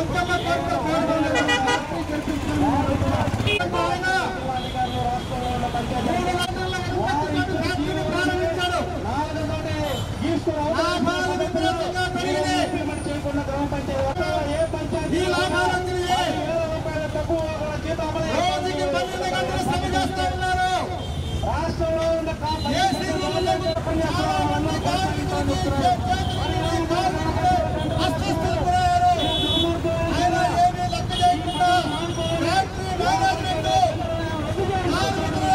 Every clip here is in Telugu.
దుర్గమ్మ కోరిక కోరుకుంటున్నాను. ఆయన మూడు వందల ఉత్పత్తి తోటి ఫ్యాక్టరీని ప్రారంభించాడు. లాభాలు విపరీతంగా పెరిగినాయి. ఈ లాభాలు వచ్చినాయి. రోజుకి పన్నెండు గంటలు శ్రమ చేస్తా ఉన్నారు ఏసీ రూములకు చాలా మంది కార్మికులకి చే- చేతులు కార్మికులు అస్వస్థతకు గురయ్యారు. అయినా ఏమీ లెక్క చేయకుండా ఫ్యాక్టరీ మేనేజ్మెంట్ కార్మికులు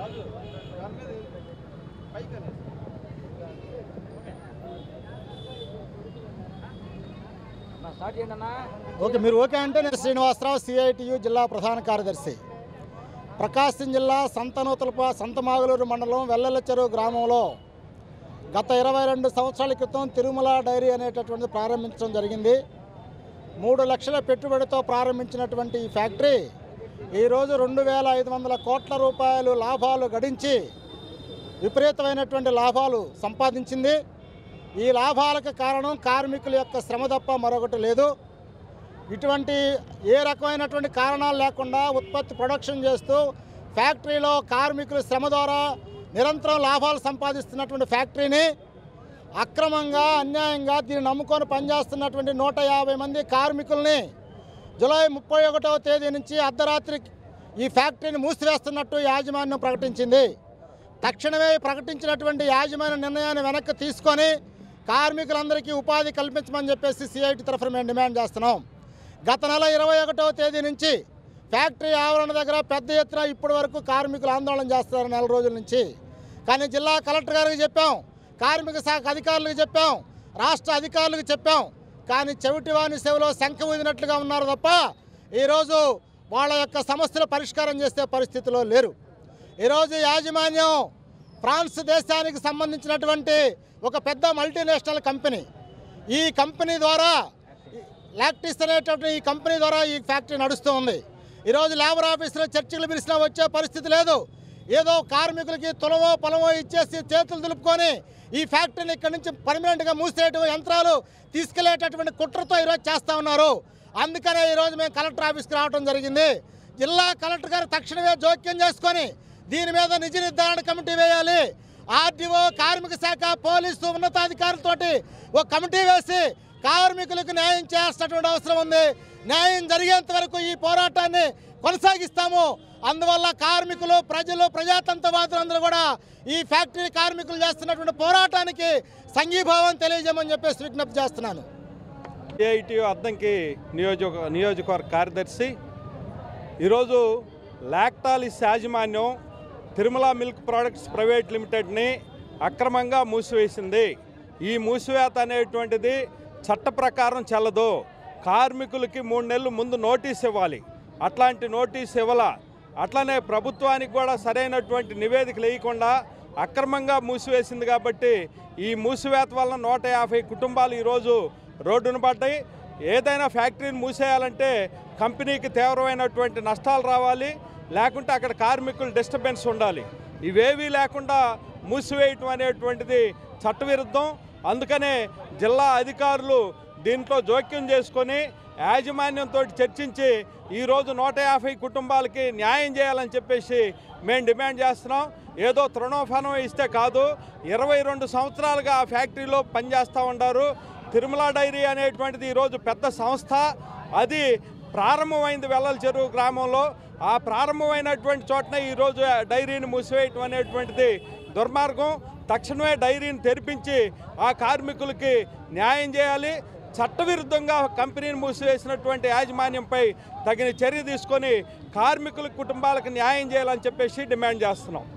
ఓకే మీరు ఓకే అంటే నేను శ్రీనివాసరావు సిఐటియు జిల్లా ప్రధాన కార్యదర్శి ప్రకాశం జిల్లా సంతనూతలప సంతమాగులూరు మండలం వెల్లెల చెరువు గ్రామంలో గత ఇరవై రెండు సంవత్సరాల క్రితం తిరుమల డైరీ అనేటటువంటిది ప్రారంభించడం జరిగింది మూడు లక్షల పెట్టుబడితో ప్రారంభించినటువంటి ఈ ఫ్యాక్టరీ ఈరోజు రెండు వేల ఐదు వందల కోట్ల రూపాయలు లాభాలు గడించి విపరీతమైనటువంటి లాభాలు సంపాదించింది ఈ లాభాలకు కారణం కార్మికుల యొక్క శ్రమ తప్ప మరొకటి లేదు ఇటువంటి ఏ రకమైనటువంటి కారణాలు లేకుండా ఉత్పత్తి ప్రొడక్షన్ చేస్తూ ఫ్యాక్టరీలో కార్మికుల శ్రమ ద్వారా నిరంతరం లాభాలు సంపాదిస్తున్నటువంటి ఫ్యాక్టరీని అక్రమంగా అన్యాయంగా దీన్ని నమ్ముకొని పనిచేస్తున్నటువంటి నూట యాభై మంది కార్మికుల్ని జూలై ముప్పై ఒకటవ తేదీ నుంచి అర్ధరాత్రి ఈ ఫ్యాక్టరీని మూసివేస్తున్నట్టు యాజమాన్యం ప్రకటించింది తక్షణమే ప్రకటించినటువంటి యాజమాన్య నిర్ణయాన్ని వెనక్కి తీసుకొని కార్మికులందరికీ ఉపాధి కల్పించమని చెప్పేసి సిఐటి తరఫున మేము డిమాండ్ చేస్తున్నాం గత నెల ఇరవై ఒకటవ తేదీ నుంచి ఫ్యాక్టరీ ఆవరణ దగ్గర పెద్ద ఎత్తున ఇప్పటి వరకు కార్మికులు ఆందోళన చేస్తున్నారు నెల రోజుల నుంచి కానీ జిల్లా కలెక్టర్ గారికి చెప్పాం కార్మిక శాఖ అధికారులకు చెప్పాం రాష్ట్ర అధికారులకు చెప్పాం కానీ చెవిటివాణి సేవలో శంఖ ఊదినట్లుగా ఉన్నారు తప్ప ఈరోజు వాళ్ళ యొక్క సమస్యలు పరిష్కారం చేసే పరిస్థితిలో లేరు ఈరోజు యాజమాన్యం ఫ్రాన్స్ దేశానికి సంబంధించినటువంటి ఒక పెద్ద మల్టీనేషనల్ కంపెనీ ఈ కంపెనీ ద్వారా లాక్టిస్ అనేటువంటి ఈ కంపెనీ ద్వారా ఈ ఫ్యాక్టరీ నడుస్తూ ఉంది ఈరోజు లేబర్ ఆఫీసులో చర్చలు పిలిచినా వచ్చే పరిస్థితి లేదు ఏదో కార్మికులకి తులమో పొలమో ఇచ్చేసి చేతులు దులుపుకొని ఈ ఫ్యాక్టరీని ఇక్కడి నుంచి పర్మనెంట్గా మూసేయటం యంత్రాలు తీసుకెళ్లేటటువంటి కుట్రతో ఈరోజు చేస్తూ ఉన్నారు అందుకనే ఈరోజు మేము కలెక్టర్ ఆఫీస్కి రావడం జరిగింది జిల్లా కలెక్టర్ గారు తక్షణమే జోక్యం చేసుకొని దీని మీద నిజ నిర్ధారణ కమిటీ వేయాలి ఆర్డీఓ కార్మిక శాఖ పోలీసు ఉన్నతాధికారులతోటి ఒక కమిటీ వేసి కార్మికులకు న్యాయం చేయాల్సినటువంటి అవసరం ఉంది న్యాయం జరిగేంత వరకు ఈ పోరాటాన్ని కొనసాగిస్తాము అందువల్ల కార్మికులు ప్రజలు ప్రజాతంత్రవాదులందరూ కూడా ఈ ఫ్యాక్టరీ కార్మికులు చేస్తున్నటువంటి పోరాటానికి సంఘీభావం తెలియజేయమని చెప్పేసి విజ్ఞప్తి చేస్తున్నాను ఏఐటి అద్దంకి నియోజక నియోజకవర్గ కార్యదర్శి ఈరోజు లాక్టాలిస్ యాజమాన్యం తిరుమల మిల్క్ ప్రొడక్ట్స్ ప్రైవేట్ లిమిటెడ్ని అక్రమంగా మూసివేసింది ఈ మూసివేత అనేటువంటిది చట్ట ప్రకారం చెల్లదు కార్మికులకి మూడు నెలలు ముందు నోటీస్ ఇవ్వాలి అట్లాంటి నోటీస్ ఇవ్వాల అట్లనే ప్రభుత్వానికి కూడా సరైనటువంటి నివేదిక లేకుండా అక్రమంగా మూసివేసింది కాబట్టి ఈ మూసివేత వలన నూట యాభై కుటుంబాలు ఈరోజు రోడ్డున పడ్డాయి ఏదైనా ఫ్యాక్టరీని మూసేయాలంటే కంపెనీకి తీవ్రమైనటువంటి నష్టాలు రావాలి లేకుంటే అక్కడ కార్మికులు డిస్టర్బెన్స్ ఉండాలి ఇవేవీ లేకుండా మూసివేయటం అనేటువంటిది చట్టవిరుద్ధం అందుకనే జిల్లా అధికారులు దీంట్లో జోక్యం చేసుకొని యాజమాన్యంతో చర్చించి ఈరోజు నూట యాభై కుటుంబాలకి న్యాయం చేయాలని చెప్పేసి మేము డిమాండ్ చేస్తున్నాం ఏదో తృణోఫనం ఇస్తే కాదు ఇరవై రెండు సంవత్సరాలుగా ఆ ఫ్యాక్టరీలో పనిచేస్తూ ఉంటారు తిరుమల డైరీ అనేటువంటిది ఈరోజు పెద్ద సంస్థ అది ప్రారంభమైంది వెల్లల చెరువు గ్రామంలో ఆ ప్రారంభమైనటువంటి చోటనే ఈరోజు ఆ డైరీని మూసివేయటం అనేటువంటిది దుర్మార్గం తక్షణమే డైరీని తెరిపించి ఆ కార్మికులకి న్యాయం చేయాలి చట్టవిరుద్ధంగా కంపెనీని మూసివేసినటువంటి యాజమాన్యంపై తగిన చర్య తీసుకొని కార్మికుల కుటుంబాలకు న్యాయం చేయాలని చెప్పేసి డిమాండ్ చేస్తున్నాం